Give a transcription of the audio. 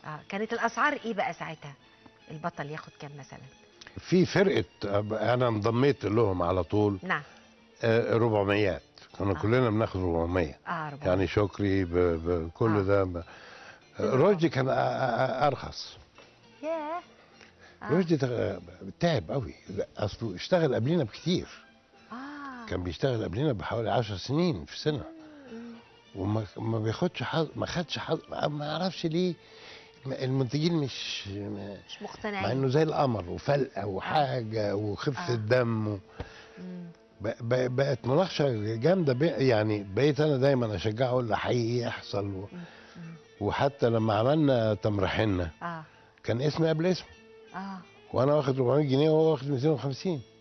اه كانت الاسعار ايه بقى ساعتها البطل ياخد كام مثلا في فرقه انا انضميت لهم على طول نعم آه، 400 كنا آه. كلنا بناخد 400 اه ربنا يعني شكري ب- بكل آه. ده ب- رشدي كان أ- أ- ارخص ياه آه. رشدي تغ- تعب قوي اصله اشتغل قبلنا بكتير اه كان بيشتغل قبلنا بحوالي 10 سنين في سنه مم. وما ما بياخدش حظ ما خدش حظ ما اعرفش ليه ما- المنتجين مش ما- مش مع مقتنعين انه زي القمر وفلقه وحاجه وخفه آه. دم و... مم. ب- ب- بقت مناقشه جامده بي يعني بقيت انا دايما اشجعه اقول له حقيقي يحصل و... مم. وحتى لما عملنا تمرحنا اه كان اسمي قبل اسمه اه وانا واخد 400 جنيه وهو واخد 250